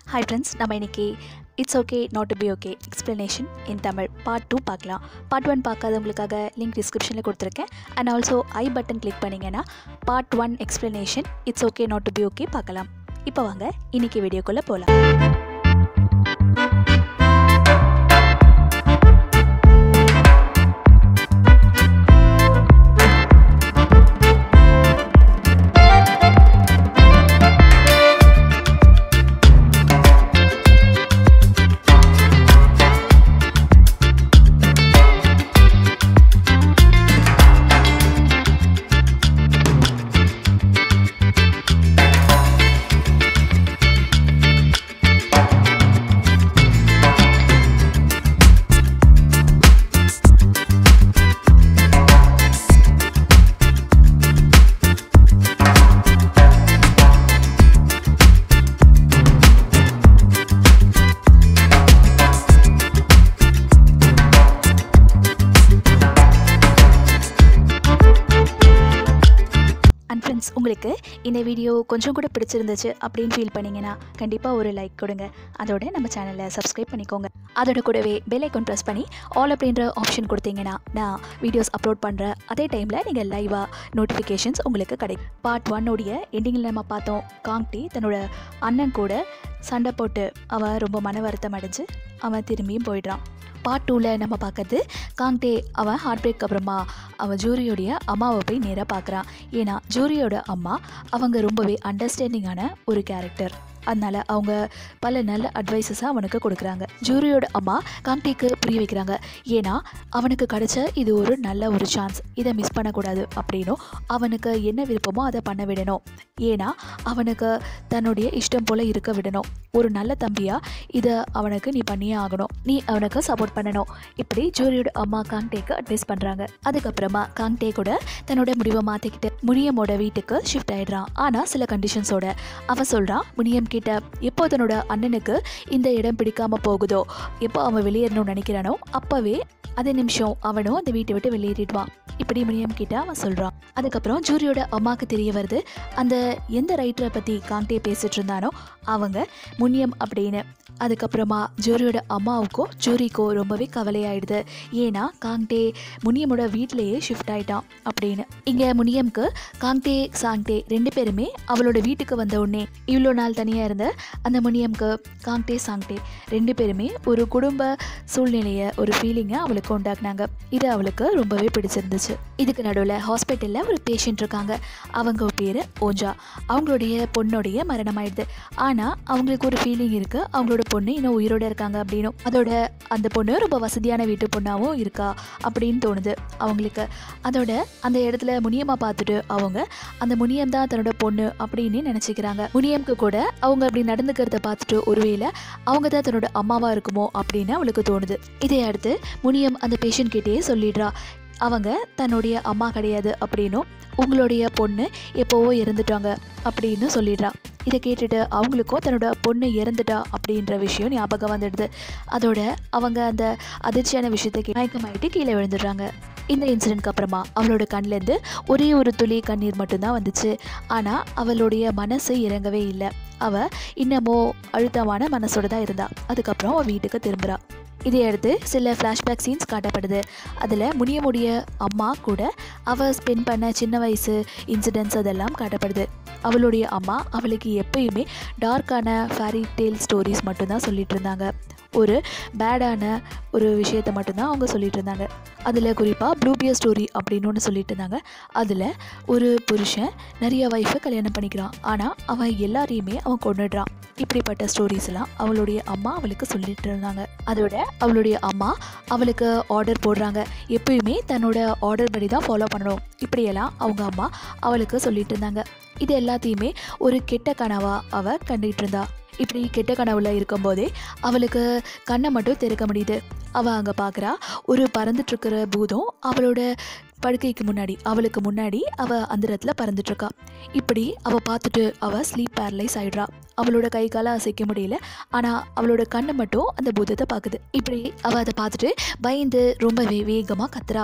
hi friends நம்ம இன்னைக்கு it's okay not to be okay explanation in Tamil part two பார்க்கலாம் part one பார்க்காதவங்களுக்காக link டிஸ்கிரிப்ஷனில் கொடுத்துருக்கேன் and also I button click பண்ணிங்கன்னா part one explanation it's okay not to be okay பார்க்கலாம் இப்போ வாங்க இன்னைக்கு வீடியோக்குள்ளே போகலாம் அண்ட் ஃப்ரெண்ட்ஸ் உங்களுக்கு இந்த வீடியோ கொஞ்சம் கூட பிடிச்சிருந்துச்சு அப்படின்னு ஃபீல் பண்ணீங்கன்னா கண்டிப்பாக ஒரு லைக் கொடுங்க அதோட நம்ம சேனலை சப்ஸ்கிரைப் பண்ணிக்கோங்க அதோட கூடவே பெல் ஐக்கான் ப்ரெஸ் பண்ணி ஆல் அப்படின்ற ஆப்ஷன் கொடுத்தீங்கன்னா நான் வீடியோஸ் அப்லோட் பண்ணுற அதே டைமில் நீங்கள் லைவாக நோட்டிஃபிகேஷன்ஸ் உங்களுக்கு கிடைக்கும் பார்ட் ஒன்னுடைய எண்டிங்கில் நம்ம பார்த்தோம் காங்டி தன்னோட அண்ணன் கூட சண்டை போட்டு அவன் ரொம்ப மன வருத்தம் அடைஞ்சு அவன் திரும்பியும் போயிடுறான் பார்ட் டூவில் நம்ம பார்க்கறது காங்டே அவன் ஹார்ட் பிரேக் அப்புறமா அவன் ஜூரியோடைய அம்மாவை போய் நேராக பார்க்குறான் ஏன்னா ஜூரியோட அம்மா அவங்க ரொம்பவே அண்டர்ஸ்டாண்டிங்கான ஒரு கேரக்டர் அதனால் அவங்க பல நல்ல அட்வைசஸை அவனுக்கு கொடுக்குறாங்க ஜூரியோட அம்மா காங்டேக்கு புரிய வைக்கிறாங்க ஏன்னா அவனுக்கு கிடைச்ச இது ஒரு நல்ல ஒரு சான்ஸ் இதை மிஸ் பண்ணக்கூடாது அப்படின்னும் அவனுக்கு என்ன விருப்பமோ அதை பண்ண விடணும் ஏன்னா அவனுக்கு தன்னுடைய இஷ்டம் போல் இருக்க விடணும் ஒரு நல்ல தம்பியாக இதை அவனுக்கு நீ பண்ணியே ஆகணும் நீ அவனுக்கு சப்போர்ட் பண்ணணும் இப்படி ஜூரியோட அம்மா காங்டேக்கு அட்வைஸ் பண்ணுறாங்க அதுக்கப்புறமா காங்டே கூட தன்னோட முடிவை மாற்றிக்கிட்டு முனியமோட வீட்டுக்கு ஷிஃப்ட் ஆயிடுறான் ஆனால் சில கண்டிஷன்ஸோட அவன் சொல்கிறான் முனியம் கிட்ட எப்போ தன்னோட அண்ணனுக்கு இந்த இடம் பிடிக்காம போகுதோ எப்போ அவன் வெளியேறணும்னு நினைக்கிறானோ அப்போவே அதே நிமிஷம் அவனும் அந்த வீட்டை விட்டு வெளியேறிடுவான் இப்படி முனியம் கிட்ட அவன் சொல்கிறான் அதுக்கப்புறம் ஜூரியோட அம்மாவுக்கு தெரிய வருது அந்த எந்த ரைட்டரை பற்றி காங்டே பேசிட்டு இருந்தானோ அவங்க முனியம் அப்படின்னு அதுக்கப்புறமா ஜூரியோட அம்மாவுக்கோ ஜூரிக்கோ ரொம்பவே கவலையாயிடுது ஏன்னா காங்டே முனியமோட வீட்டிலேயே ஷிஃப்ட் ஆயிட்டான் அப்படின்னு இங்கே முனியம்க்கு காங்டே சாங்டே ரெண்டு பேருமே அவளோட வீட்டுக்கு வந்த உடனே இவ்வளோ நாள் தனியாக இருந்த அந்த முனியம்க்கு காங்டே சாங்டே ரெண்டு பேருமே ஒரு குடும்ப சூழ்நிலையை ஒரு ஃபீலிங்கை அவளுக்கு உண்டாக்குனாங்க இது அவளுக்கு ரொம்பவே பிடிச்சிருந்துச்சு இதுக்கு நடுவில் ஹாஸ்பிட்டலில் ஒரு பேஷண்ட் இருக்காங்க அவங்க பேர் ஓஞ்சா அவங்களுடைய பொண்ணுடைய மரணம் ஆயிடுது ஆனால் அவங்களுக்கு ஒரு ஃபீலிங் இருக்குது அவங்களோட பொண்ணு இன்னும் உயிரோட இருக்காங்க அப்படின்னும் அதோட அந்த பொண்ணு ரொம்ப வசதியான வீட்டு பொண்ணாகவும் இருக்கா அப்படின்னு தோணுது அவங்களுக்கு அதோட அந்த இடத்துல முனியம்மா பார்த்துட்டு அவங்க அந்த முனியம் தான் தன்னோட பொண்ணு அப்படின்னு நினச்சிக்கிறாங்க முனியம்க்கு கூட அவங்க அப்படி நடந்துக்கிறத பார்த்துட்டு ஒருவேளை அவங்க தான் தன்னோட அம்மாவாக இருக்குமோ அப்படின்னு அவளுக்கு தோணுது இதை அடுத்து முனியம் அந்த பேஷண்ட் கிட்டேயே சொல்லிடுறா அவங்க தன்னுடைய அம்மா கிடையாது அப்படின்னும் உங்களுடைய பொண்ணு எப்போவோ இறந்துட்டாங்க அப்படின்னு சொல்லிடுறா இதை கேட்டுட்டு அவங்களுக்கும் தன்னோட பொண்ணு இறந்துட்டா அப்படின்ற விஷயம் ஞாபகம் வந்துடுது அதோட அவங்க அந்த அதிர்ச்சியான விஷயத்தை மயக்கமாயிட்டு கீழே விழுந்துடுறாங்க இந்த இன்சிடென்ட்க்கு அப்புறமா அவளோட கண்லேருந்து ஒரே ஒரு துளி கண்ணீர் மட்டும்தான் வந்துச்சு ஆனால் அவளுடைய மனசு இறங்கவே இல்லை அவள் இன்னமும் அழுத்தமான மனசோட தான் இருந்தா அதுக்கப்புறம் அவள் வீட்டுக்கு திரும்புகிறா இதை அடுத்து சில ஃப்ளாஷ்பேக் சீன்ஸ் காட்டப்படுது அதில் முனியமுடைய அம்மா கூட அவள் ஸ்பெண்ட் பண்ண சின்ன வயசு இன்சிடென்ட்ஸ் அதெல்லாம் காட்டப்படுது அவளுடைய அம்மா அவளுக்கு எப்பயுமே டார்க்கான ஃபேரி டேல் ஸ்டோரிஸ் மட்டும்தான் சொல்லிட்டு இருந்தாங்க ஒரு பேடான ஒரு விஷயத்தை மட்டும்தான் அவங்க சொல்லிட்டு இருந்தாங்க அதில் குறிப்பாக ப்ளூபியர் ஸ்டோரி அப்படின்னு ஒன்று சொல்லிட்டு இருந்தாங்க அதில் ஒரு புருஷன் நிறைய ஒய்ஃபை கல்யாணம் பண்ணிக்கிறான் ஆனால் அவன் எல்லாரையுமே அவன் கொண்டுடுறான் இப்படிப்பட்ட ஸ்டோரிஸ் எல்லாம் அவளுடைய அம்மா அவளுக்கு சொல்லிட்டு இருந்தாங்க அதோட அவளுடைய அம்மா அவளுக்கு ஆர்டர் போடுறாங்க எப்பயுமே தன்னோட ஆர்டர் படி தான் ஃபாலோ பண்ணணும் இப்படியெல்லாம் அவங்க அம்மா அவளுக்கு சொல்லிட்டு இருந்தாங்க இது எல்லாத்தையுமே ஒரு கெட்ட கனவா அவ கண்டுகிட்டு இருந்தா இப்படி கெட்ட கனவுல இருக்கும்போதே அவளுக்கு கண்ணை மட்டும் திறக்க முடியுது அவள் அங்கே பார்க்குறா ஒரு பறந்துட்டு இருக்கிற பூதம் அவளோட படுக்கைக்கு முன்னாடி அவளுக்கு முன்னாடி அவள் அந்த இடத்துல பறந்துட்டு இருக்கா இப்படி அவள் பார்த்துட்டு அவள் ஸ்லீப் பேரலைஸ் ஆயிடுறா அவளோட கை காலை அசைக்க முடியல ஆனால் அவளோட கண்ணு மட்டும் அந்த பூதத்தை பார்க்குது இப்படி அவள் அதை பார்த்துட்டு பயந்து ரொம்பவே வேகமாக கத்துறா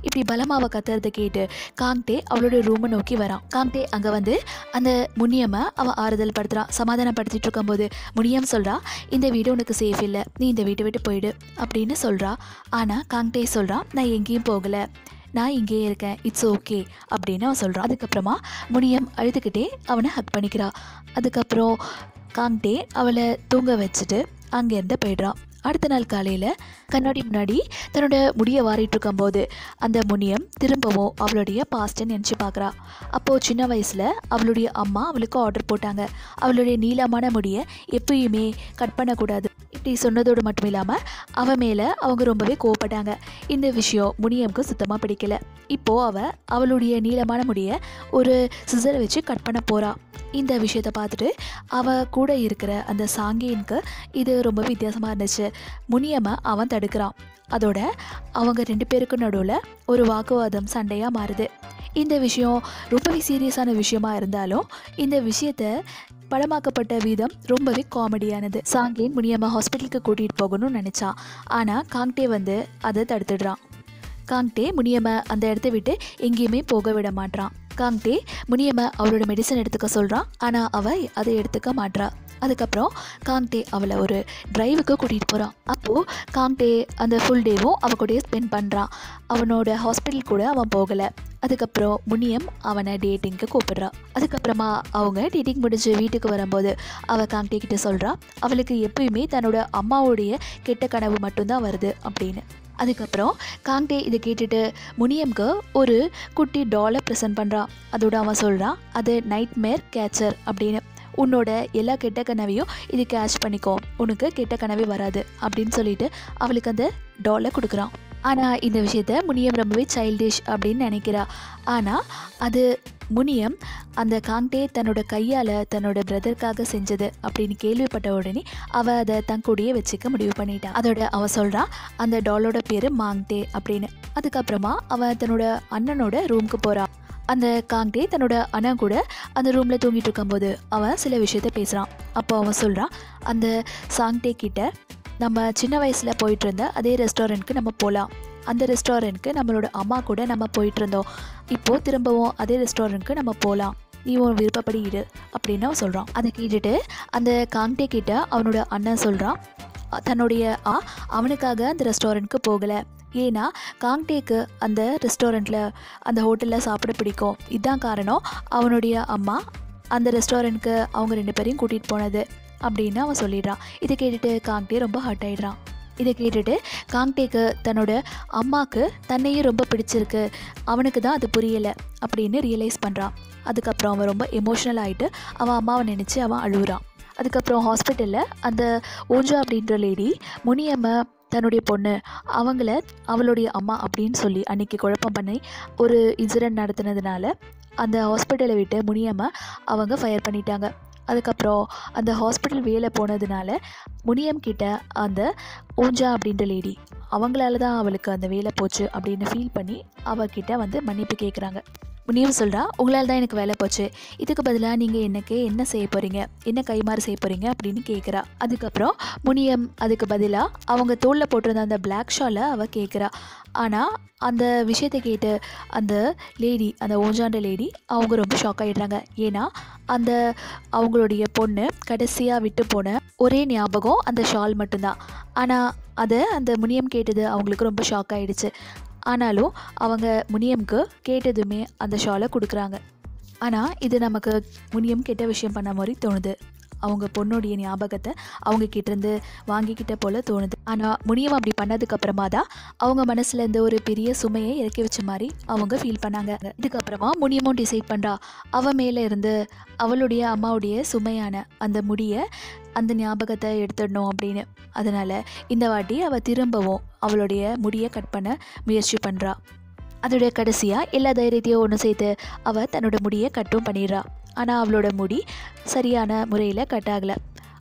இப்படி பலமாக அவள் கத்துறதை கேட்டு காங்டே அவளோட ரூமை நோக்கி வரான் காங்டே அங்கே வந்து அந்த முனியம்மை அவள் ஆறுதல் படுத்துறான் சமாதானப்படுத்திட்டு இருக்கும்போது முனியம் சொல்கிறா இந்த வீடு உனக்கு சேஃப் இல்லை நீ இந்த வீட்டை விட்டு போயிடு அப்படின்னு சொல்கிறா ஆனால் காங்டே சொல்கிறான் நான் எங்கேயும் போகலை நான் இங்கேயே இருக்கேன் இட்ஸ் ஓகே அப்படின்னு அவன் சொல்கிறான் அதுக்கப்புறமா முனியம் அழுதுகிட்டே அவனை ஹக் பண்ணிக்கிறா அதுக்கப்புறம் காங்டே அவளை தூங்க வச்சுட்டு அங்கேருந்து போயிடுறான் அடுத்த நாள் காலையில் கண்ணாடி முன்னாடி தன்னோட முடியை வாரிட்டு இருக்கும்போது அந்த முனியம் திரும்பவும் அவளுடைய பாஸ்ட்டை நினச்சி பார்க்குறா அப்போது சின்ன வயசில் அவளுடைய அம்மா அவளுக்கு ஆர்டர் போட்டாங்க அவளுடைய நீளமான முடியை எப்பயுமே கட் பண்ணக்கூடாது இப்படி சொன்னதோடு மட்டும் இல்லாமல் அவ மேலே அவங்க ரொம்பவே கோவப்பட்டாங்க இந்த விஷயம் முனியம்க்கு சுத்தமாக பிடிக்கல இப்போது அவ அவளுடைய நீளமான முடியை ஒரு சிசரை வச்சு கட் பண்ண போகிறா இந்த விஷயத்தை பார்த்துட்டு அவ கூட இருக்கிற அந்த சாங்கியனுக்கு இது ரொம்ப வித்தியாசமாக இருந்துச்சு முனியம்மை அவன் தடுக்கிறான் அதோட அவங்க ரெண்டு பேருக்கு நடுவில் ஒரு வாக்குவாதம் சண்டையாக மாறுது இந்த விஷயம் ரொம்பவே சீரியஸான விஷயமா இருந்தாலும் இந்த விஷயத்தை படமாக்கப்பட்ட விதம் ரொம்பவே காமெடியானது சாங்கேன் முனியம்மா ஹாஸ்பிட்டலுக்கு கூட்டிகிட்டு போகணும்னு நினச்சான் ஆனால் காங்டே வந்து அதை தடுத்துடுறான் காங்டே முனியம்மை அந்த இடத்த விட்டு எங்கேயுமே போக விட மாட்றான் காங்டே முனியம்மை அவளோட மெடிசன் எடுத்துக்க சொல்கிறான் ஆனால் அவள் அதை எடுத்துக்க மாட்றா அதுக்கப்புறம் காங்டே அவளை ஒரு டிரைவுக்கு கூட்டிகிட்டு போகிறான் அப்போது காங்டே அந்த ஃபுல் டேவும் அவ கூடயே ஸ்பெண்ட் பண்ணுறான் அவனோட ஹாஸ்பிட்டல் கூட அவன் போகலை அதுக்கப்புறம் முனியம் அவனை டேட்டிங்க்கு கூப்பிடுறா அதுக்கப்புறமா அவங்க டேட்டிங் முடிஞ்சு வீட்டுக்கு வரும்போது அவள் காங்டே கிட்ட சொல்கிறா அவளுக்கு எப்பயுமே தன்னோட அம்மாவுடைய கெட்ட கனவு மட்டும்தான் வருது அப்படின்னு அதுக்கப்புறம் காங்டே இதை கேட்டுட்டு முனியம்க்கு ஒரு குட்டி டாலை ப்ரெசென்ட் பண்ணுறான் அதோட அவன் சொல்கிறான் அது நைட் மேர் கேச்சர் அப்படின்னு உன்னோட எல்லா கெட்ட கனவையும் இது கேட்ச் பண்ணிக்கோ உனக்கு கெட்ட கனவே வராது அப்படின்னு சொல்லிட்டு அவளுக்கு அந்த டாலை கொடுக்குறான் ஆனால் இந்த விஷயத்த முனியம் ரொம்பவே சைல்டிஷ் அப்படின்னு நினைக்கிறா ஆனால் அது முனியம் அந்த காங்டே தன்னோட கையால் தன்னோட பிரதருக்காக செஞ்சது அப்படின்னு கேள்விப்பட்ட உடனே அவள் அதை தன் கூடயே வச்சுக்க முடிவு பண்ணிட்டான் அதோட அவன் சொல்கிறான் அந்த டாலோட பேர் மாங்டே அப்படின்னு அதுக்கப்புறமா அவன் தன்னோட அண்ணனோட ரூமுக்கு போகிறான் அந்த காங்டே தன்னோட அண்ணன் கூட அந்த ரூமில் தூங்கிட்டு இருக்கும்போது அவன் சில விஷயத்த பேசுகிறான் அப்போ அவன் சொல்கிறான் அந்த சாங்டே கிட்ட நம்ம சின்ன வயசில் போயிட்டு இருந்த அதே ரெஸ்டாரண்ட்க்கு நம்ம போகலாம் அந்த ரெஸ்டாரண்ட்க்கு நம்மளோட அம்மா கூட நம்ம போயிட்டு இருந்தோம் இப்போது திரும்பவும் அதே ரெஸ்டாரண்ட்க்கு நம்ம போகலாம் நீ உன் விருப்பப்படி இரு அப்படின்னு அவன் சொல்கிறான் அதை கேட்டுட்டு அந்த காங்டே கிட்ட அவனோட அண்ணன் சொல்கிறான் தன்னுடைய ஆ அவனுக்காக அந்த ரெஸ்டாரண்ட்க்கு போகலை ஏன்னா காங்டேக்கு அந்த ரெஸ்டாரண்ட்டில் அந்த ஹோட்டலில் சாப்பிட பிடிக்கும் இதுதான் காரணம் அவனுடைய அம்மா அந்த ரெஸ்டாரண்ட்க்கு அவங்க ரெண்டு பேரையும் கூட்டிகிட்டு போனது அப்படின்னு அவன் சொல்லிடுறான் இதை கேட்டுட்டு காங்டே ரொம்ப ஹர்ட் ஆயிடுறான் இதை கேட்டுட்டு காங்டேக்கு தன்னோட அம்மாவுக்கு தன்னையும் ரொம்ப பிடிச்சிருக்கு அவனுக்கு தான் அது புரியலை அப்படின்னு ரியலைஸ் பண்ணுறான் அதுக்கப்புறம் அவன் ரொம்ப எமோஷ்னல் ஆகிட்டு அவன் அம்மாவை நினச்சி அவன் அழுகுறான் அதுக்கப்புறம் ஹாஸ்பிட்டலில் அந்த ஓஞ்சா அப்படின்ற லேடி முனியம்மை தன்னுடைய பொண்ணு அவங்கள அவளுடைய அம்மா அப்படின்னு சொல்லி அன்னைக்கு குழப்பம் பண்ணி ஒரு இன்சிடெண்ட் நடத்தினதுனால அந்த ஹாஸ்பிட்டலை விட்டு முனியம்மை அவங்க ஃபயர் பண்ணிட்டாங்க அதுக்கப்புறம் அந்த ஹாஸ்பிட்டல் வேலை போனதுனால முனியம் கிட்ட அந்த ஓஞ்சா அப்படின்ற லேடி அவங்களால தான் அவளுக்கு அந்த வேலை போச்சு அப்படின்னு ஃபீல் பண்ணி அவகிட்ட வந்து மன்னிப்பு கேட்குறாங்க முனியம் சொல்கிறா உங்களால் தான் எனக்கு வேலை போச்சு இதுக்கு பதிலாக நீங்கள் எனக்கு என்ன செய்ய போகிறீங்க என்ன கைமாறு செய்ய போகிறீங்க அப்படின்னு கேட்குறா அதுக்கப்புறம் முனியம் அதுக்கு பதிலாக அவங்க தோளில் போட்டிருந்த அந்த பிளாக் ஷாலை அவள் கேட்குறா ஆனால் அந்த விஷயத்தை கேட்டு அந்த லேடி அந்த ஓஞ்சாண்ட லேடி அவங்க ரொம்ப ஷாக் ஆகிடுறாங்க ஏன்னா அந்த அவங்களுடைய பொண்ணு கடைசியாக விட்டு போன ஒரே ஞாபகம் அந்த ஷால் மட்டும்தான் ஆனால் அதை அந்த முனியம் கேட்டது அவங்களுக்கு ரொம்ப ஷாக் ஆகிடுச்சு ஆனாலும் அவங்க முனியம்க்கு கேட்டதுமே அந்த ஷாலை கொடுக்குறாங்க ஆனால் இது நமக்கு முனியம் கெட்ட விஷயம் பண்ண மாதிரி தோணுது அவங்க பொண்ணுடைய ஞாபகத்தை அவங்க கிட்டேருந்து வாங்கிக்கிட்ட போல தோணுது ஆனால் முனியம் அப்படி பண்ணதுக்கு அப்புறமா தான் அவங்க மனசுல இருந்து ஒரு பெரிய சுமையை இறக்கி வச்ச மாதிரி அவங்க ஃபீல் பண்ணாங்க இதுக்கப்புறமா முனியமும் டிசைட் பண்ணுறா அவ மேலே இருந்து அவளுடைய அம்மாவுடைய சுமையான அந்த முடியை அந்த ஞாபகத்தை எடுத்துடணும் அப்படின்னு அதனால் இந்த வாட்டி அவள் திரும்பவும் அவளுடைய முடியை கட் பண்ண முயற்சி பண்ணுறா அதோட கடைசியாக எல்லா தைரியத்தையும் ஒன்று சேர்த்து அவள் தன்னோட முடியை கட்டும் பண்ணிடுறா ஆனால் அவளோட முடி சரியான முறையில் கட் ஆகலை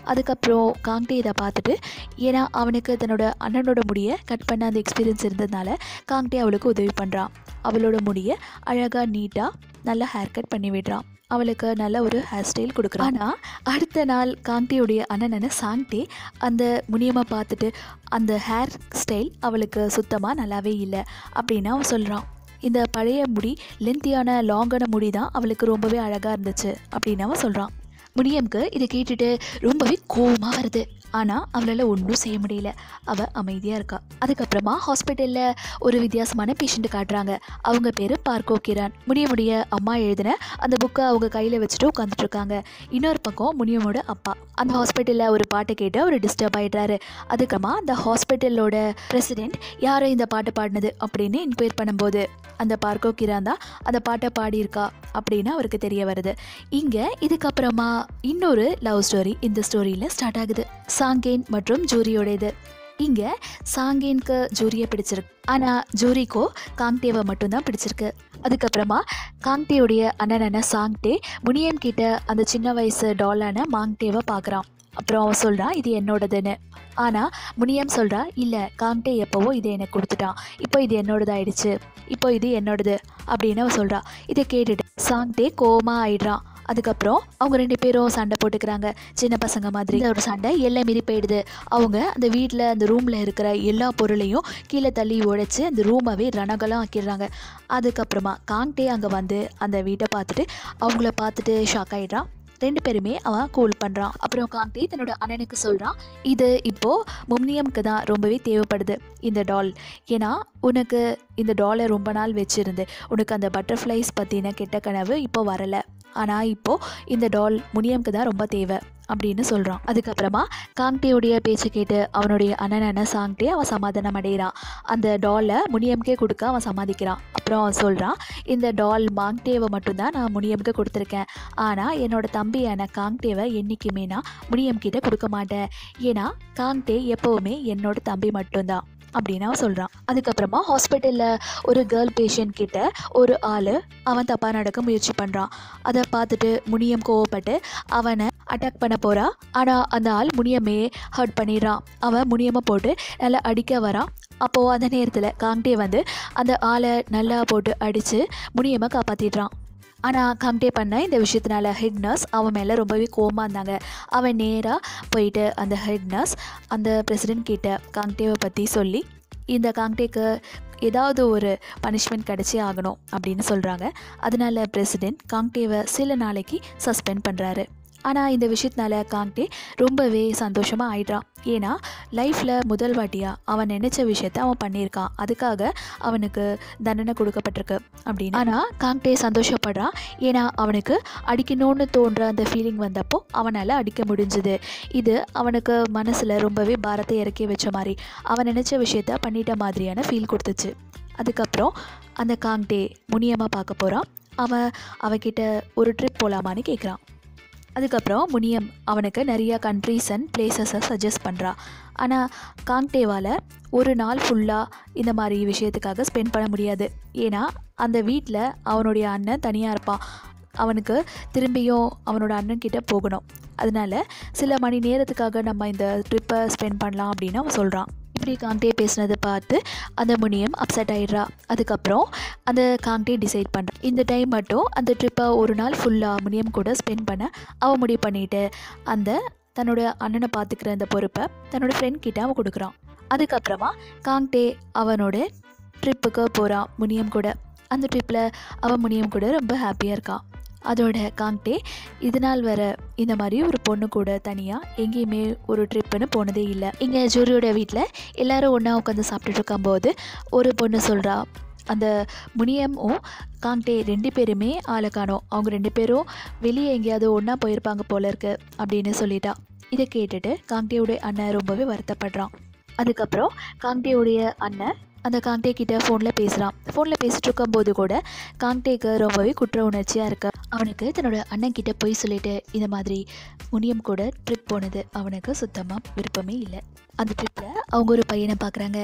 அதுக்கப்புறம் காங்டே இதை பார்த்துட்டு ஏன்னா அவனுக்கு தன்னோட அண்ணனோட முடியை கட் பண்ண அந்த எக்ஸ்பீரியன்ஸ் இருந்ததுனால காங்டே அவளுக்கு உதவி பண்ணுறான் அவளோட முடியை அழகாக நீட்டாக நல்லா ஹேர் கட் பண்ணி விடுறான் அவளுக்கு நல்ல ஒரு ஹேர் ஸ்டைல் கொடுக்குறான் ஆனால் அடுத்த நாள் காங்டேயுடைய அண்ணனான சாங்டே அந்த முனியமாக பார்த்துட்டு அந்த ஹேர் ஸ்டைல் அவளுக்கு சுத்தமாக நல்லாவே இல்லை அப்படின்னு அவன் சொல்கிறான் இந்த பழைய முடி லென்த்தியான லாங்கான முடி தான் அவளுக்கு ரொம்பவே அழகாக இருந்துச்சு அப்படின்னு அவன் சொல்கிறான் முனியம்க்கு இதை கேட்டுட்டு ரொம்பவே கோவமாக வருது ஆனால் அவளால் ஒன்றும் செய்ய முடியல அவள் அமைதியாக இருக்கா அதுக்கப்புறமா ஹாஸ்பிட்டலில் ஒரு வித்தியாசமான பேஷண்ட்டு காட்டுறாங்க அவங்க பேர் பார்க்கோ கிரான் முனியமுடைய அம்மா எழுதின அந்த புக்கை அவங்க கையில் வச்சுட்டு உட்காந்துட்டு இருக்காங்க இன்னொரு பக்கம் முனியமோட அப்பா அந்த ஹாஸ்பிட்டலில் ஒரு பாட்டை கேட்டு அவர் டிஸ்டர்ப் ஆகிடுறாரு அதுக்கப்புறமா அந்த ஹாஸ்பிட்டலோட பிரசிடெண்ட் யாரோ இந்த பாட்டை பாடினது அப்படின்னு என்கொயர் பண்ணும்போது அந்த பார்க்கோ கிரான் தான் அந்த பாட்டை பாடியிருக்கா அப்படின்னு அவருக்கு தெரிய வருது இங்கே இதுக்கப்புறமா இன்னொரு லவ் ஸ்டோரி இந்த ஸ்டோரியில் ஸ்டார்ட் ஆகுது சாங்கேன் மற்றும் ஜூரியோட இது இங்கே சாங்கேனுக்கு ஜூரியை பிடிச்சிருக்கு ஆனால் ஜூரிக்கோ காங்டேவை மட்டும்தான் பிடிச்சிருக்கு அதுக்கப்புறமா காங்டேவுடைய அண்ணனான சாங்டே முனியம் கிட்ட அந்த சின்ன வயசு டாலான மாங்டேவை பார்க்குறான் அப்புறம் அவன் சொல்கிறான் இது என்னோடதுன்னு ஆனால் முனியம் சொல்கிறா இல்லை காங்டே எப்போவோ இதை எனக்கு கொடுத்துட்டான் இப்போ இது என்னோடதாயிடுச்சு இப்போ இது என்னோடது அப்படின்னு அவன் சொல்கிறா இதை கேட்டுட்டு சாங்டே கோவமா ஆயிடுறான் அதுக்கப்புறம் அவங்க ரெண்டு பேரும் சண்டை போட்டுக்கிறாங்க சின்ன பசங்க மாதிரி இந்த ஒரு சண்டை எல்லாம் மீறி போயிடுது அவங்க அந்த வீட்டில் அந்த ரூமில் இருக்கிற எல்லா பொருளையும் கீழே தள்ளி உடைச்சு அந்த ரூமாவே ரணகலம் ஆக்கிடுறாங்க அதுக்கப்புறமா காங்டே அங்கே வந்து அந்த வீட்டை பார்த்துட்டு அவங்கள பார்த்துட்டு ஷாக் ஆயிடுறான் ரெண்டு பேருமே அவன் கூல் பண்ணுறான் அப்புறம் காந்தி தன்னோட அண்ணனுக்கு சொல்கிறான் இது இப்போது மும்னியம்க்கு தான் ரொம்பவே தேவைப்படுது இந்த டால் ஏன்னா உனக்கு இந்த டாலை ரொம்ப நாள் வச்சுருந்து உனக்கு அந்த பட்டர்ஃப்ளைஸ் பற்றின கெட்ட கனவு இப்போ வரலை ஆனால் இப்போது இந்த டால் முனியம்க்கு தான் ரொம்ப தேவை அப்படின்னு சொல்கிறான் அதுக்கப்புறமா காங்டேவுடைய பேச்சு கேட்டு அவனுடைய அண்ணனான சாங்டே அவன் சமாதானம் அடைகிறான் அந்த டாலை முனியம்கே கொடுக்க அவன் சமாதிக்கிறான் அப்புறம் அவன் சொல்கிறான் இந்த டால் மாங்டேவை மட்டும்தான் நான் முனியம்க்கு கொடுத்துருக்கேன் ஆனால் என்னோட தம்பியான காங்டேவை என்றைக்குமே நான் முனியம் கிட்ட கொடுக்க மாட்டேன் ஏன்னா காங்டே எப்போவுமே என்னோட தம்பி மட்டும்தான் அப்படின்னு அவன் சொல்கிறான் அதுக்கப்புறமா ஹாஸ்பிட்டலில் ஒரு கேர்ள் பேஷண்ட் கிட்ட ஒரு ஆள் அவன் தப்பாக நடக்க முயற்சி பண்ணுறான் அதை பார்த்துட்டு முனியம் கோவப்பட்டு அவனை அட்டாக் பண்ண போகிறா ஆனால் அந்த ஆள் முனியமே ஹர்ட் பண்ணிடுறான் அவன் முனியமை போட்டு நல்லா அடிக்க வரான் அப்போது அந்த நேரத்தில் காங்டே வந்து அந்த ஆளை நல்லா போட்டு அடித்து முனியமை காப்பாற்றிடுறான் ஆனால் காங்டே பண்ண இந்த விஷயத்தினால ஹெட் நர்ஸ் அவன் மேலே ரொம்பவே கோவமாக இருந்தாங்க அவன் நேராக போயிட்டு அந்த ஹெட் நர்ஸ் அந்த பிரசிடென்ட் கிட்ட காங்டேவை பற்றி சொல்லி இந்த காங்டேக்கு ஏதாவது ஒரு பனிஷ்மெண்ட் கிடச்சே ஆகணும் அப்படின்னு சொல்கிறாங்க அதனால பிரசிடென்ட் காங்டேவை சில நாளைக்கு சஸ்பெண்ட் பண்ணுறாரு ஆனால் இந்த விஷயத்தினால காங்டே ரொம்பவே சந்தோஷமாக ஆயிடுறான் ஏன்னா லைஃப்பில் முதல் வாட்டியாக அவன் நினச்ச விஷயத்த அவன் பண்ணியிருக்கான் அதுக்காக அவனுக்கு தண்டனை கொடுக்கப்பட்டிருக்கு அப்படின்னு ஆனால் காங்டே சந்தோஷப்படுறான் ஏன்னா அவனுக்கு அடிக்கணும்னு தோன்ற அந்த ஃபீலிங் வந்தப்போ அவனால் அடிக்க முடிஞ்சுது இது அவனுக்கு மனசில் ரொம்பவே பாரத்தை இறக்கி வச்ச மாதிரி அவன் நினச்ச விஷயத்த பண்ணிட்ட மாதிரியான ஃபீல் கொடுத்துச்சு அதுக்கப்புறம் அந்த காங்டே முனியமாக பார்க்க போகிறான் அவன் அவகிட்ட ஒரு ட்ரிப் போகலாமான்னு கேட்குறான் அதுக்கப்புறம் முனியம் அவனுக்கு நிறைய கண்ட்ரீஸ் அண்ட் பிளேசஸை சஜஸ்ட் பண்ணுறா ஆனால் காங்டேவால் ஒரு நாள் ஃபுல்லாக இந்த மாதிரி விஷயத்துக்காக ஸ்பெண்ட் பண்ண முடியாது ஏன்னா அந்த வீட்டில் அவனுடைய அண்ணன் தனியாக இருப்பான் அவனுக்கு திரும்பியும் அவனோட அண்ணன் கிட்ட போகணும் அதனால சில மணி நேரத்துக்காக நம்ம இந்த ட்ரிப்பை ஸ்பெண்ட் பண்ணலாம் அப்படின்னு அவன் சொல்கிறான் இப்படி காங்டே பேசுனதை பார்த்து அந்த முனியம் அப்செட் ஆயிடுறா அதுக்கப்புறம் அந்த காங்டே டிசைட் பண்ணுறான் இந்த டைம் மட்டும் அந்த ட்ரிப்பை ஒரு நாள் ஃபுல்லாக முனியம் கூட ஸ்பெண்ட் பண்ண அவன் முடிவு பண்ணிட்டு அந்த தன்னோட அண்ணனை பார்த்துக்கிற அந்த பொறுப்பை தன்னோட ஃப்ரெண்ட் கிட்ட அவன் கொடுக்குறான் அதுக்கப்புறமா காங்டே அவனோட ட்ரிப்புக்கு போகிறான் முனியம் கூட அந்த ட்ரிப்பில் அவன் முனியம் கூட ரொம்ப ஹாப்பியாக இருக்கான் அதோட காங்டே இது நாள் வர இந்த மாதிரி ஒரு பொண்ணு கூட தனியாக எங்கேயுமே ஒரு ட்ரிப்புன்னு போனதே இல்லை இங்கே ஜூரியோட வீட்டில் எல்லாரும் ஒன்றா உட்காந்து சாப்பிட்டுட்டு இருக்கும்போது ஒரு பொண்ணு சொல்கிறா அந்த முனியமும் காங்டே ரெண்டு பேருமே ஆளை காணோம் அவங்க ரெண்டு பேரும் வெளியே எங்கேயாவது ஒன்றா போயிருப்பாங்க போல இருக்கு அப்படின்னு சொல்லிட்டா இதை கேட்டுட்டு காங்டேவுடைய அண்ணன் ரொம்பவே வருத்தப்படுறான் அதுக்கப்புறம் காங்டேவுடைய அண்ணன் அந்த காங்டே கிட்ட ஃபோனில் பேசுகிறான் ஃபோனில் பேசிட்டு இருக்கும்போது கூட காங்டேக்கு ரொம்பவே குற்ற உணர்ச்சியாக இருக்கு அவனுக்கு தன்னோட அண்ணன் கிட்ட போய் சொல்லிட்டு இந்த மாதிரி முனியம் கூட ட்ரிப் போனது அவனுக்கு சுத்தமாக விருப்பமே இல்லை அந்த ட்ரிப்பில் அவங்க ஒரு பையனை பார்க்குறாங்க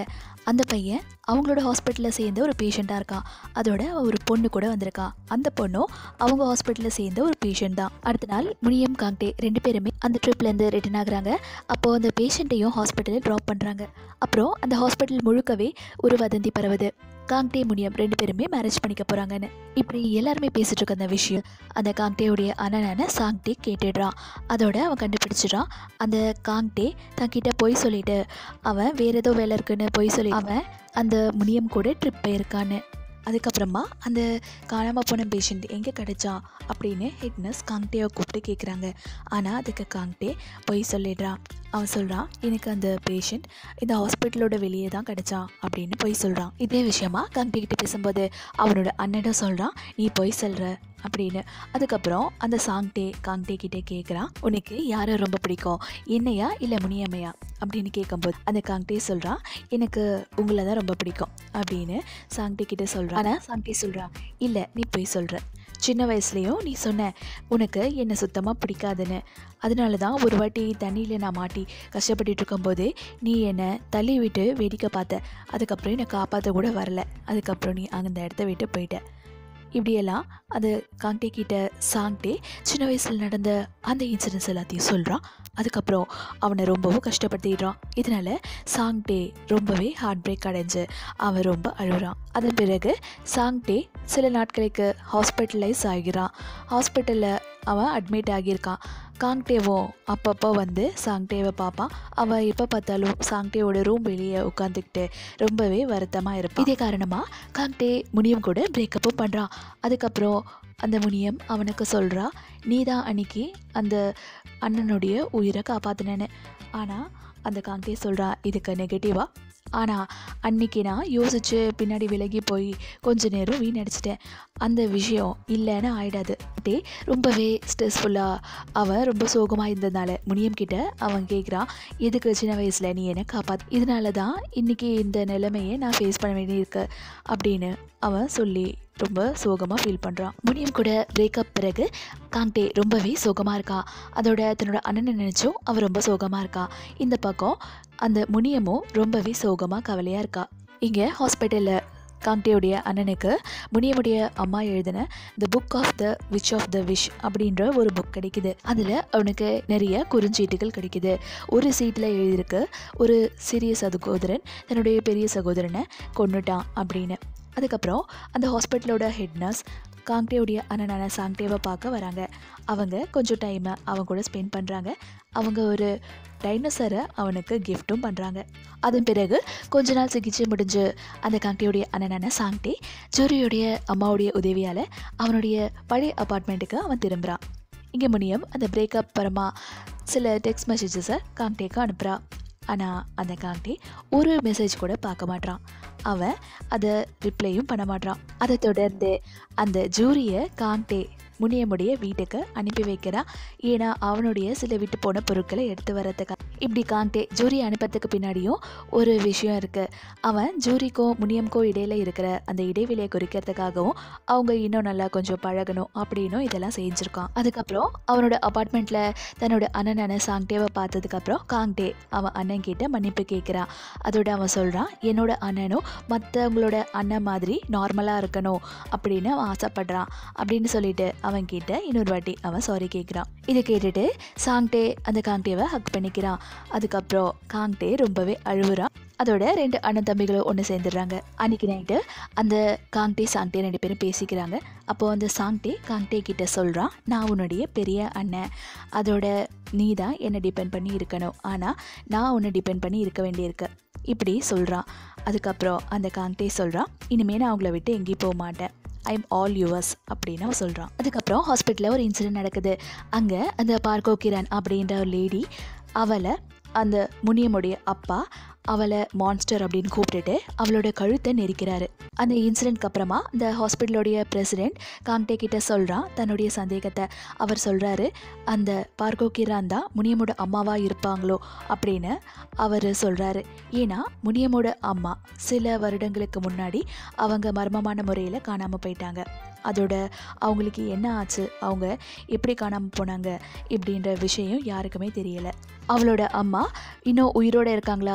அந்த பையன் அவங்களோட ஹாஸ்பிட்டலில் சேர்ந்த ஒரு பேஷண்ட்டாக இருக்கான் அதோட ஒரு பொண்ணு கூட வந்திருக்கா அந்த பொண்ணும் அவங்க ஹாஸ்பிட்டலில் சேர்ந்த ஒரு பேஷண்ட் தான் அடுத்த நாள் முனியம் காங்டே ரெண்டு பேருமே அந்த ட்ரிப்லேருந்து ரிட்டர்ன் ஆகுறாங்க அப்போது அந்த பேஷண்ட்டையும் ஹாஸ்பிட்டலில் ட்ராப் பண்ணுறாங்க அப்புறம் அந்த ஹாஸ்பிட்டல் முழுக்கவே ஒரு வதந்தி பரவுது காங்டே முனியம் ரெண்டு பேருமே மேரேஜ் பண்ணிக்க போகிறாங்கன்னு இப்படி எல்லாருமே பேசிட்டு இருக்க அந்த விஷயம் அந்த காங்டேவுடைய அண்ணனான சாங்டே கேட்டுடுறான் அதோட அவன் கண்டுபிடிச்சிடுறான் அந்த காங்டே தன்கிட்ட பொய் சொல்லிட்டு அவன் வேற ஏதோ வேலை இருக்குன்னு பொய் சொல்லி அவன் அந்த முனியம் கூட ட்ரிப் போயிருக்கான்னு அதுக்கப்புறமா அந்த காணாமல் போன பேஷண்ட் எங்கே கிடைச்சான் அப்படின்னு ஹெட் நர்ஸ் காங்டேவை கூப்பிட்டு கேட்குறாங்க ஆனால் அதுக்கு காங்டே பொய் சொல்லிடுறான் அவன் சொல்கிறான் எனக்கு அந்த பேஷண்ட் இந்த ஹாஸ்பிட்டலோட வெளியே தான் கிடைச்சான் அப்படின்னு பொய் சொல்கிறான் இதே விஷயமா காங்டே கிட்ட பேசும்போது அவனோட அண்ணனும் சொல்கிறான் நீ பொய் சொல்கிற அப்படின்னு அதுக்கப்புறம் அந்த சாங்டே காங்டே கிட்டே கேட்குறான் உனக்கு யாரை ரொம்ப பிடிக்கும் என்னையா இல்லை முனியம்மையா அப்படின்னு கேட்கும்போது அந்த காங்டே சொல்கிறான் எனக்கு உங்களை தான் ரொம்ப பிடிக்கும் அப்படின்னு சாங்டே கிட்ட சொல்கிறான் ஆனால் சாங்டே சொல்கிறான் இல்லை நீ போய் சொல்கிற சின்ன வயசுலேயும் நீ சொன்ன உனக்கு என்னை சுத்தமாக பிடிக்காதுன்னு அதனால தான் ஒரு வாட்டி தண்ணியில் நான் மாட்டி கஷ்டப்பட்டுட்டு இருக்கும்போது நீ என்னை தள்ளி விட்டு வேடிக்கை பார்த்த அதுக்கப்புறம் என்னை காப்பாற்ற கூட வரல அதுக்கப்புறம் நீ அந்த இடத்த விட்டு போயிட்ட இப்படியெல்லாம் அது காங்டே கிட்ட சாங்டே சின்ன வயசில் நடந்த அந்த இன்சிடென்ட்ஸ் எல்லாத்தையும் சொல்கிறான் அதுக்கப்புறம் அவனை ரொம்பவும் கஷ்டப்படுத்திடுறான் இதனால சாங்டே ரொம்பவே ஹார்ட் பிரேக் அடைஞ்சு அவன் ரொம்ப அழுகிறான் அதன் பிறகு சாங்டே சில நாட்களுக்கு ஹாஸ்பிட்டலைஸ் ஆகிறான் ஹாஸ்பிட்டலில் அவன் அட்மிட் ஆகியிருக்கான் காங்டேவும் அப்பப்போ வந்து சாங்டேவை பார்ப்பான் அவன் எப்போ பார்த்தாலும் சாங்டேவோட ரூம் வெளியே உட்காந்துக்கிட்டு ரொம்பவே வருத்தமாக இருப்பான் இதே காரணமாக காங்டே முனியம் கூட பிரேக்கப்பும் பண்ணுறான் அதுக்கப்புறம் அந்த முனியம் அவனுக்கு சொல்கிறா நீ தான் அன்னைக்கு அந்த அண்ணனுடைய உயிரை காப்பாற்றினேன்னு ஆனால் அந்த காங்டே சொல்கிறா இதுக்கு நெகட்டிவாக ஆனால் அன்னைக்கு நான் யோசித்து பின்னாடி விலகி போய் கொஞ்ச நேரம் வீணடிச்சிட்டேன் அந்த விஷயம் இல்லைன்னு ஆயிடாது டே ரொம்பவே ஸ்ட்ரெஸ்ஃபுல்லாக அவன் ரொம்ப சோகமாக இருந்ததுனால முனியம் கிட்ட அவன் கேட்குறான் எதுக்கு சின்ன வயசில் நீ என்னை காப்பாத் இதனால தான் இன்றைக்கி இந்த நிலைமையை நான் ஃபேஸ் பண்ண வேண்டியிருக்கு அப்படின்னு அவன் சொல்லி ரொம்ப சோகமாக ஃபீல் பண்ணுறான் முனியம் கூட பிரேக்கப் பிறகு காங்டே ரொம்பவே சோகமாக இருக்கா அதோட தன்னோட அண்ணனை நினச்சும் அவள் ரொம்ப சோகமாக இருக்கா இந்த பக்கம் அந்த முனியமும் ரொம்பவே சோகமாக கவலையாக இருக்கா இங்கே ஹாஸ்பிட்டலில் காங்டேவுடைய அண்ணனுக்கு முனியமுடைய அம்மா எழுதின the book of the witch of the wish அப்படின்ற ஒரு புக் கிடைக்குது அதில் அவனுக்கு நிறைய குறுஞ்சீட்டுகள் கிடைக்குது ஒரு சீட்டில் எழுதியிருக்கு ஒரு சிறிய சகோதரன் தன்னுடைய பெரிய சகோதரனை கொன்னுட்டான் அப்படின்னு அதுக்கப்புறம் அந்த ஹாஸ்பிட்டலோட ஹெட் நர்ஸ் காங்டேவுடைய அண்ணனான சாங்டேவை பார்க்க வராங்க அவங்க கொஞ்சம் டைமை அவங்க கூட ஸ்பெண்ட் பண்ணுறாங்க அவங்க ஒரு டைனோசரை அவனுக்கு கிஃப்ட்டும் பண்ணுறாங்க அதன் பிறகு கொஞ்ச நாள் சிகிச்சை முடிஞ்சு அந்த காங்டேவுடைய அண்ணனான சாங்டே ஜூரியுடைய அம்மாவுடைய உதவியால் அவனுடைய பழைய அப்பார்ட்மெண்ட்டுக்கு அவன் திரும்புகிறான் இங்கே முனியம் அந்த பிரேக்கப் பரமா சில டெக்ஸ்ட் மெசேஜஸை காங்டேக்கு அனுப்புகிறா ஆனால் அந்த காங்டே ஒரு மெசேஜ் கூட பார்க்க மாட்றான் அவன் அதை ரிப்ளையும் பண்ண மாட்றான் அதை தொடர்ந்து அந்த ஜூரியை காங்டே முனியமுடைய வீட்டுக்கு அனுப்பி வைக்கிறான் ஏன்னா அவனுடைய சில விட்டு போன பொருட்களை எடுத்து வரதுக்கு இப்படி காங்டே ஜூரி அனுப்பத்துக்கு பின்னாடியும் ஒரு விஷயம் இருக்குது அவன் ஜூரிக்கும் முனியம்க்கும் இடையில இருக்கிற அந்த இடைவெளியை குறிக்கிறதுக்காகவும் அவங்க இன்னும் நல்லா கொஞ்சம் பழகணும் அப்படின்னும் இதெல்லாம் செஞ்சுருக்கான் அதுக்கப்புறம் அவனோட அப்பார்ட்மெண்ட்டில் தன்னோட அண்ணனான சாங்டேவை பார்த்ததுக்கப்புறம் காங்டே அவன் அண்ணன் கிட்ட மன்னிப்பு கேட்குறான் அதோட அவன் சொல்கிறான் என்னோட அண்ணனும் மற்றவங்களோட அண்ணன் மாதிரி நார்மலாக இருக்கணும் அப்படின்னு அவன் ஆசைப்படுறான் அப்படின்னு சொல்லிட்டு அவன் கிட்ட இன்னொரு வாட்டி அவன் சாரி கேட்குறான் இதை கேட்டுட்டு சாங்டே அந்த காங்டேவை ஹக் பண்ணிக்கிறான் அதுக்கப்புறம் காங்டே ரொம்பவே அழுவுறான் அதோட ரெண்டு அண்ணன் தம்பிகளும் ஒன்று சேர்ந்துடுறாங்க அன்னைக்கு நைட்டு அந்த காங்டே சாங்டே ரெண்டு பேரும் பேசிக்கிறாங்க அப்போது அந்த சாங்டே காங்டே கிட்ட சொல்கிறான் நான் உன்னுடைய பெரிய அண்ணன் அதோட நீ தான் என்னை டிபெண்ட் பண்ணி இருக்கணும் ஆனால் நான் உன்னை டிபெண்ட் பண்ணி இருக்க வேண்டியிருக்கு இப்படி சொல்கிறான் அதுக்கப்புறம் அந்த காங்டே சொல்கிறான் இனிமேல் நான் அவங்கள விட்டு எங்கேயும் போக மாட்டேன் ஐம் ஆல் யுவர்ஸ் அப்படின்னு அவன் சொல்கிறான் அதுக்கப்புறம் ஹாஸ்பிட்டலில் ஒரு இன்சிடென்ட் நடக்குது அங்கே அந்த பார்க்கோ கிரண் அப்படின்ற ஒரு லேடி அவளை அந்த முனியமுடைய அப்பா அவளை மான்ஸ்டர் அப்படின்னு கூப்பிட்டுட்டு அவளோட கழுத்தை நெரிக்கிறாரு அந்த இன்சிடென்ட்க்கு அப்புறமா இந்த ஹாஸ்பிட்டலோடைய பிரசிடெண்ட் காங்டே கிட்ட சொல்கிறான் தன்னுடைய சந்தேகத்தை அவர் சொல்கிறாரு அந்த பார்கோ கிரான் தான் முனியமோட அம்மாவாக இருப்பாங்களோ அப்படின்னு அவர் சொல்கிறாரு ஏன்னா முனியமோட அம்மா சில வருடங்களுக்கு முன்னாடி அவங்க மர்மமான முறையில் காணாமல் போயிட்டாங்க அதோட அவங்களுக்கு என்ன ஆச்சு அவங்க எப்படி காணாமல் போனாங்க இப்படின்ற விஷயம் யாருக்குமே தெரியலை அவளோட அம்மா இன்னும் உயிரோடு இருக்காங்களா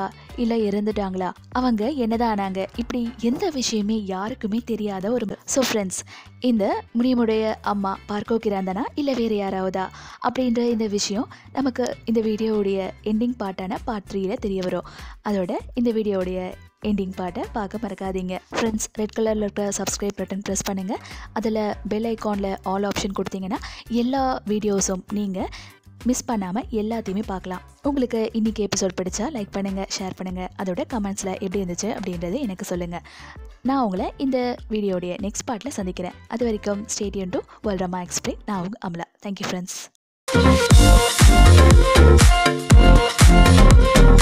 இல்லை இறந்துட்டாங்களா அவங்க என்னதான் ஆனாங்க இப்படி எந்த விஷயமே யாருக்குமே தெரியாத ஒரு ஸோ ஃப்ரெண்ட்ஸ் இந்த முனியமுடைய அம்மா பார்க்கோ கிராந்தனா இல்லை வேறு யாராவதா அப்படின்ற இந்த விஷயம் நமக்கு இந்த வீடியோவுடைய எண்டிங் பார்ட்டான பார்ட் த்ரீல தெரிய வரும் அதோட இந்த வீடியோவுடைய எண்டிங் பார்ட்டை பார்க்க மறக்காதீங்க ஃப்ரெண்ட்ஸ் ரெட் கலரில் இருக்கிற சப்ஸ்கிரைப் பட்டன் ப்ரெஸ் பண்ணுங்கள் அதில் பெல் ஐக்கானில் ஆல் ஆப்ஷன் கொடுத்தீங்கன்னா எல்லா வீடியோஸும் நீங்கள் மிஸ் பண்ணாமல் எல்லாத்தையுமே பார்க்கலாம் உங்களுக்கு இன்றைக்கி எபிசோட் பிடிச்சா லைக் பண்ணுங்கள் ஷேர் பண்ணுங்கள் அதோட கமெண்ட்ஸில் எப்படி இருந்துச்சு அப்படின்றது எனக்கு சொல்லுங்கள் நான் உங்களை இந்த வீடியோடைய நெக்ஸ்ட் பார்ட்டில் சந்திக்கிறேன் அது வரைக்கும் ஸ்டேடியம் டு வேர்ல்ட் ரமா எக்ஸ்பிளைன் நான் உங்க அமலா தேங்க்யூ ஃப்ரெண்ட்ஸ்